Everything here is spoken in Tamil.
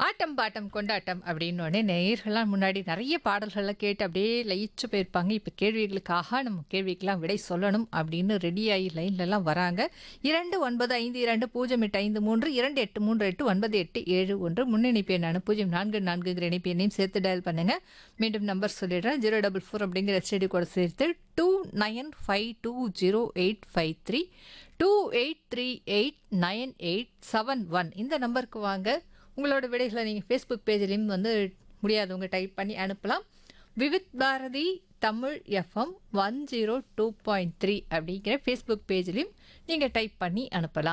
ஆட்டம் பாட்டம் கொண்டாட்டம் அப்படின்னு உடனே நேயர்கள்லாம் முன்னாடி நிறைய பாடல்கள்லாம் கேட்டு அப்படியே லயிச்சு போயிருப்பாங்க இப்போ கேள்விகளுக்காக நம்ம கேள்விக்கெல்லாம் விடை சொல்லணும் அப்படின்னு ரெடியாகி லைன்லலாம் வராங்க இரண்டு ஒன்பது ஐந்து இரண்டு பூஜ்ஜியம் எட்டு ஐந்து மூன்று இரண்டு எட்டு மூன்று எட்டு ஒன்பது எட்டு ஏழு ஒன்று முன்னிணைப்பு எண்ணான பூஜ்ஜியம் நான்கு நான்குங்கிற இணைப்பு எண்ணையும் சேர்த்து டயல் பண்ணுங்க மீண்டும் நம்பர் சொல்லிடுறேன் ஜீரோ டபுள் ஃபோர் அப்படிங்கிற ஸ்டேடி கூட சேர்த்து two nine five two zero eight five three two eight three eight nine eight seven one இந்த நம்பருக்கு வாங்க உங்களோட விடைகளை நீங்கள் ஃபேஸ்புக் பேஜ்லேயும் வந்து முடியாதவங்க டைப் பண்ணி அனுப்பலாம் Vividh Bharati Tamil FM one zero two point three அப்படிங்கிற ஃபேஸ்புக் பேஜ்லேயும் நீங்கள் டைப் பண்ணி அனுப்பலாம்